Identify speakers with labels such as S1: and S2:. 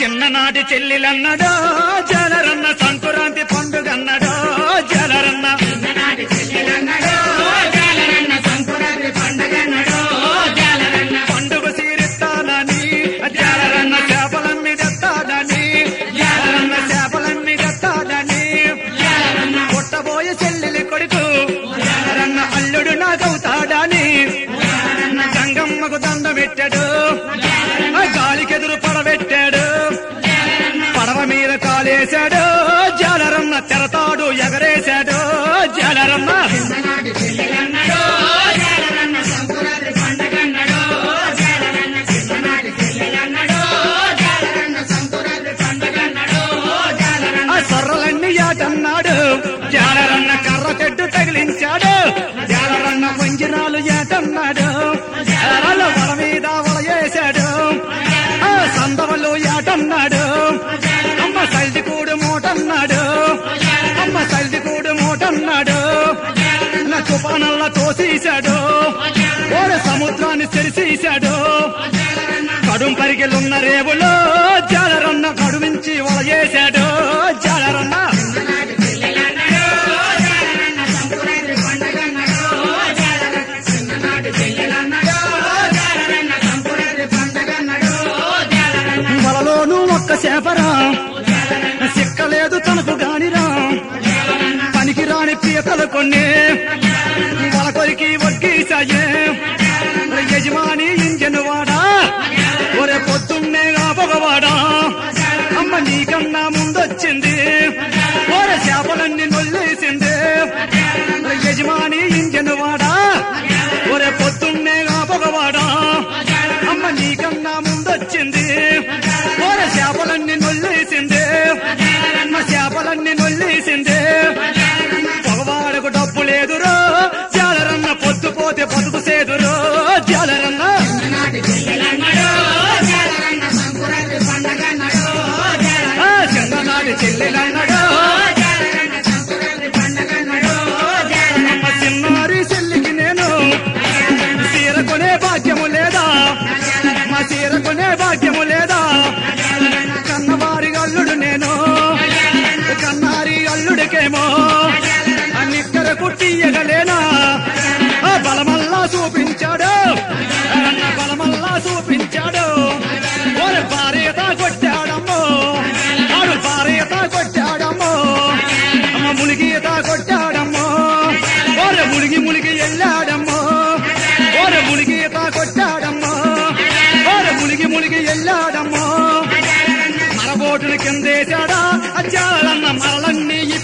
S1: చిన్ననాటి చెల్లెలన్నడో జలరన్న సంకురాంతి పండుగన్నడో జలరన్న
S2: చిన్ననాటి చెల్లెలన్నడో జాలరన్న సంకురాత్రి పండగన్నడో జాలరన్న
S1: పండుగ సీరిస్తానని జాలరన్న చేపలన్నీ తెస్తానని జాలరన్న చేపలన్నీ తెస్తానని
S2: జాలరన్న
S1: పుట్టబోయే చెల్లెలి కొడుకు జాలరన్న అల్లుడు నాకవుతాడని గంగమ్మకు దండ పెట్టాడు ఆ గాలికెదురు పడబెట్టాడు పడవ మీద కాలేశాడు జాలరన్న తెరతాడు ఎగరేశాడు జాలరన్న
S2: చిన్ననాటి చెల్లెలన్నడో జాలరన్న సంకురాత్రి పండగన్నడో జాలరన్న చిన్ననాటి చెల్లెలన్నడో జాలరన్న సంకురాత్రి పండగన్నడో జాలరన్న
S1: ఆ సొర్రలన్నీ ఏటన్నాడు జాలరన్న కర్ర చెట్టు తగిలించాడు జాలరన్న వంజిరాలు ఏటన్నాడు జాలరాల వల మీద వల వేశాడు ఆ సందవలు ఏటన్నాడు అమ్మ సల్దికూడు మూటన్నాడు అమ్మ సల్దికూడు మూటన్నాడు నా తుఫానల్లా తోసేశాడు ఓడ సముద్రాన్ని తెరిసేశాడు కడుం పరిగెలున్న రేవులో జాలరన్న కడుమించి వలయేశాడు జాలరన్న
S2: చిన్ననాటి చెల్లెలన్నడో జాలరన్న సంకురాత్రి పండగన్నడో జాలరన్న చిన్ననాటి చెల్లెలన్నడో జాలరన్న సంకురాత్రి పండగన్నడో జాలరన్న
S1: వలలోనూ ఒక్క చేపరా సిక్కలేదు తనకు గానిరా పనికి రాని పీతలు కొన్ని వల కొరికి వడ్డీసాయే యజమాని ఇంజను వాడా ఒరే పొద్దున్నే ఆపగవాడా అమ్మ నీకన్నా ముందొచ్చింది ఒరే చేపలన్నీ నొల్లేసింది యజమాని ఇంజను వాడా ఒరే పొద్దున్నే ఆపగవాడా అమ్మ నీకన్నా ముందొచ్చింది ఒరే చేపలన్నీ నొల్లేసింది అమ్మ చేపలన్నీ నొల్లేసింది పొగవాడకు డబ్బు లేదురో జాలరన్న పొద్దుపోతే బతుకు సేదురో జాలరన్న
S2: చిన్ననాటి చెల్లెలన్నడో జాలరన్న సంకురాత్రి పండగన్నడో జాలరన్న
S1: ఆ చిన్ననాటి చెల్లెలన్నడో
S2: జాలరన్న సంకురాత్రి పండగన్నడో జాలరన్న
S1: అమ్మ చిన్నారి చెల్లికి నేను సీర కొనే భాగ్యము లేదా మా సీర కొనే భాగ్యము లేదా కన్నవారి అల్లుడు నేను కన్నారి అల్లుడికేమో ఆ నిక్కర కుట్టియగలేనా ఆ బలమల్లా చూపించాడు అన్న బలమల్లా చూపించాడు ఓరి భార్యత కొట్టాడమ్మో ఆడు భార్యత కొట్టాడమ్మో అమ్మ ములిగీత కొట్టాడమ్మో ఓరే ములిగి ములిగి వెళ్ళాడమ్మో ఓరే ములిగీత కొట్టాడమ్మో ఓరే ములిగి ములిగి వెళ్ళాడమ్మో మరబోటుని కిందేశాడా అజ్జాలన్న మరలన్నీ